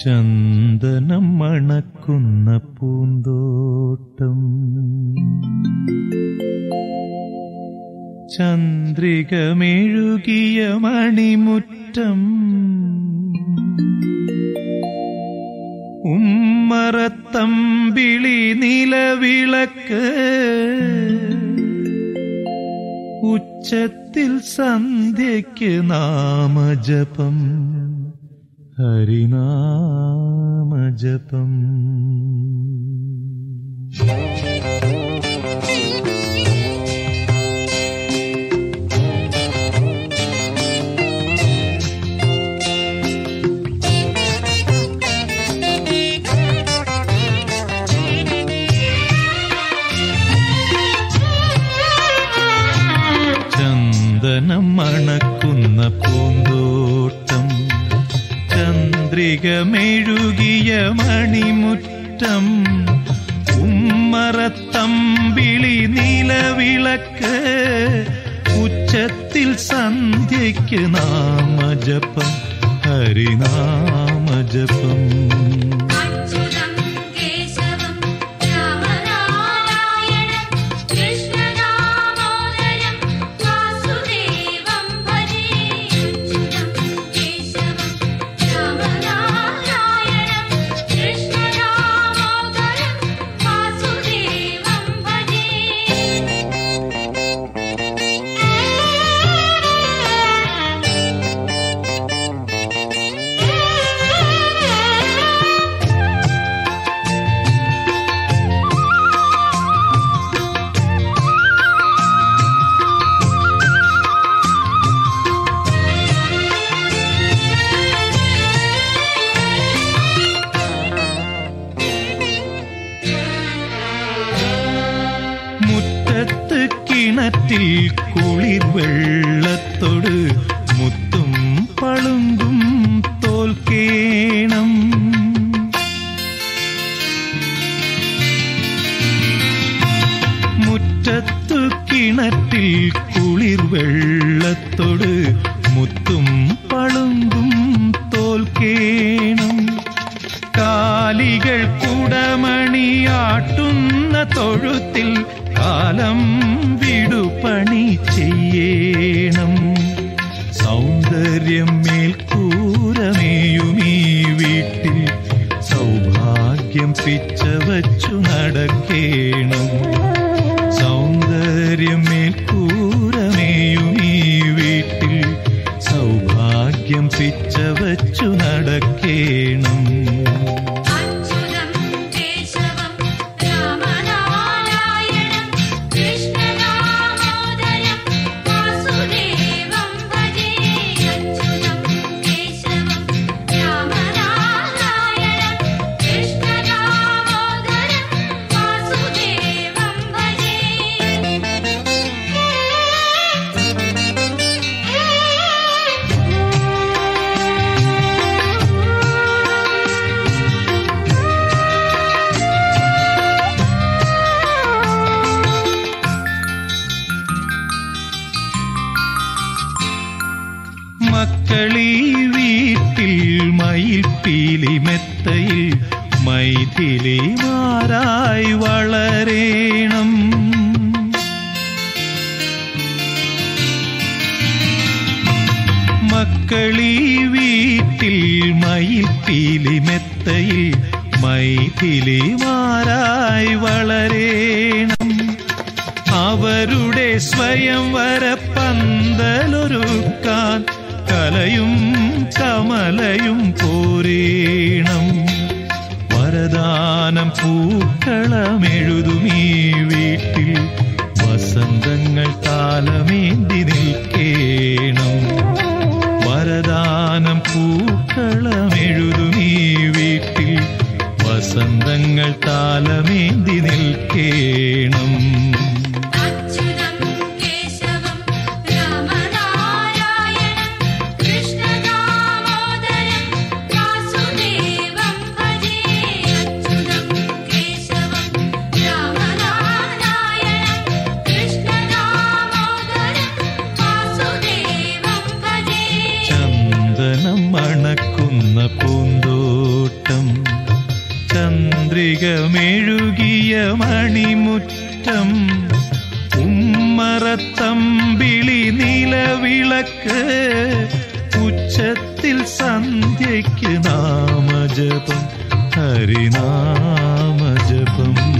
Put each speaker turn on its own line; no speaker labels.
ചന്ദനം മണക്കുന്ന പൂന്തോട്ടം ചന്ദ്രികമെഴുകിയ മണിമുറ്റം ഉമ്മറത്തമ്പിളി നിലവിളക്ക് ഉച്ചത്തിൽ സന്ധ്യയ്ക്ക് നാമജപം ഹരിനാമജപം ചന്ദനം മണക്കുന്ന പൂന്തോട്ടം ചന്ദ്രികമെഴുകിയ മണിമുറ്റം ഉമ്മറത്തമ്പിളി നിലവിളക്ക് ഉച്ചത്തിൽ സന്ധ്യയ്ക്ക് നാമജപം ഹരിനാമജപം
അച്യുതം കേശവം രാമനാരായണം കൃഷ്ണദാമോദരം വാസുദേവം ഭജേ അച്യുതം കേശവം രാമനാരായണം കൃഷ്ണദാമോദരം വാസുദേവം ഭജേ
മുറ്റത്ത് കിണറ്റിൽ കുളിർ വെള്ളത്തോട് മുത്തും പളുങ്കും തോൽക്കേണം മുറ്റത്തു കിണറ്റിൽ കുളിർ വെള്ളത്തോട് മുത്തും പളുങ്കും തോൽക്കേണം കാലികൾ കുടമണിയാട്ടുന്ന തൊഴുത്തിൽ കാലം വിടുപണി ചെയ്യണം സൗന്ദര്യം മേൽക്കൂരമേയുമീ വീട്ടിൽ സൗഭാഗ്യം പിച്ച വച്ചു നടക്കേണം സൗന്ദര്യം മേൽക്കൂരമേയുമീ വീട്ടിൽ സൗഭാഗ്യം പിച്ച വച്ചു നടക്കേണം
അച്യുതം കേശവം രാമനാരായണം കൃഷ്ണദാമോദരം വാസുദേവം ഭജേ അച്യുതം കേശവം രാമനാരായണം കൃഷ്ണദാമോദരം വാസുദേവം ഭജേ
മക്കളീ വീട്ടിൽ മയിൽപ്പീലി മെത്തയിൽ മൈഥിലിമാരായി വളരേണം മക്കളീ വീട്ടിൽ മയിൽപ്പീലി മെത്തയിൽ മൈഥിലിമാരായി വളരേണം അവരുടെ സ്വയംവര പന്തലൊരുക്കാൻ കലയും കമലയും പോരേണം വരദാനം പൂക്കളമെഴുതുമീ വീട്ടിൽ വസന്തങ്ങൾ താലമേന്തി നിൽക്കേണം വരദാനം പൂക്കളമെഴുതുമീ വീട്ടിൽ വസന്തങ്ങൾ താലമേന്തി നിൽക്കേണം
അച്യുതം കേശവം രാമനാരായണം കൃഷ്ണദാമോദരം വാസുദേവം ഭജേ അച്യുതം കേശവം രാമനാരായണം കൃഷ്ണദാമോദരം വാസുദേവം ഭജേ
ചന്ദനം മണക്കുന്ന പൂന്തോട്ടം ചന്ദ്രികമെഴുകിയ മണിമുറ്റം ഉമ്മറത്തമ്പിളി നിലവിളക്ക് ഉച്ചത്തിൽ സന്ധ്യയ്ക്ക് നാമജപം ഹരിനാമജപം